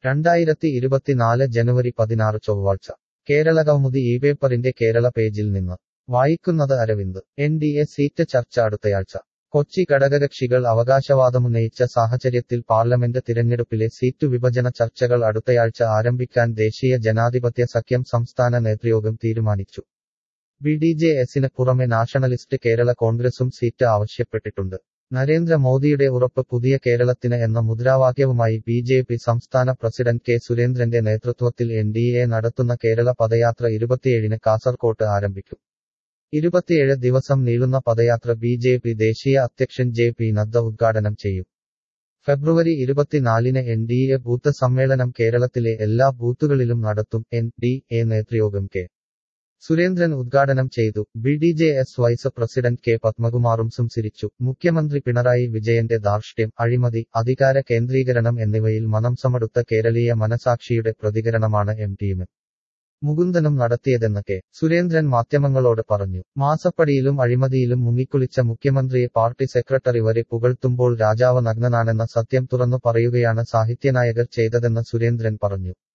രണ്ടായിരത്തി ഇരുപത്തിനാല് ജനുവരി പതിനാറ് ചൊവ്വാഴ്ച കേരള കൗമുദി ഈ പേപ്പറിന്റെ കേരള പേജിൽ നിന്ന് വായിക്കുന്നത് Aravind N D A seat ചർച്ച അടുത്തയാഴ്ച കൊച്ചി ഘടകകക്ഷികൾ അവകാശവാദമുന്നയിച്ച സാഹചര്യത്തിൽ പാർലമെന്റ് തിരഞ്ഞെടുപ്പിലെ സീറ്റു വിഭജന ചർച്ചകൾ അടുത്തയാഴ്ച ആരംഭിക്കാൻ ദേശീയ ജനാധിപത്യ സഖ്യം സംസ്ഥാന നേതൃയോഗം തീരുമാനിച്ചു ബി ഡി ജെ എസിന് പുറമെ നാഷണലിസ്റ്റ് കേരള കോൺഗ്രസും സീറ്റ് ആവശ്യപ്പെട്ടിട്ടുണ്ട് നരേന്ദ്രമോദിയുടെ ഉറപ്പ് പുതിയ കേരളത്തിന് എന്ന മുദ്രാവാക്യവുമായി ബി ജെ പി സംസ്ഥാന പ്രസിഡന്റ് കെ സുരേന്ദ്രന്റെ നേതൃത്വത്തിൽ എൻ ഡി എ നടത്തുന്ന കേരള പദയാത്ര ഇരുപത്തിയേഴിന് കാസർകോട്ട് ആരംഭിക്കും ഇരുപത്തിയേഴ് ദിവസം നീളുന്ന പദയാത്ര ബി ജെ പി ദേശീയ അധ്യക്ഷൻ ജെ പി നദ്ദ ഉദ്ഘാടനം ചെയ്യും ഫെബ്രുവരി ഇരുപത്തിനാലിന് എൻ ഡി എ ബൂത്ത് സമ്മേളനം കേരളത്തിലെ എല്ലാ ബൂത്തുകളിലും നടത്തും എൻ ഡി എ നേതൃയോഗം കെ സുരേന്ദ്രൻ ഉദ്ഘാടനം ചെയ്തു B D J S vice president K പത്മകുമാറും സംസാരിച്ചു മുഖ്യമന്ത്രി പിണറായി വിജയന്റെ ധാർഷ്ട്യം അഴിമതി അധികാര കേന്ദ്രീകരണം എന്നിവയിൽ മനം സമടുത്ത കേരളീയ മനസാക്ഷിയുടെ പ്രതികരണമാണ് എം ടീമ് മുകുന്ദനും നടത്തിയതെന്ന് കെ സുരേന്ദ്രൻ മാധ്യമങ്ങളോട് പറഞ്ഞു മാസപ്പടിയിലും അഴിമതിയിലും മുങ്ങിക്കുളിച്ച മുഖ്യമന്ത്രിയെ പാർട്ടി സെക്രട്ടറി വരെ പുകഴ്ത്തുമ്പോൾ രാജാവ് നഗ്നനാണെന്ന സത്യം തുറന്നു പറയുകയാണ് സാഹിത്യനായകർ ചെയ്തതെന്ന് സുരേന്ദ്രൻ പറഞ്ഞു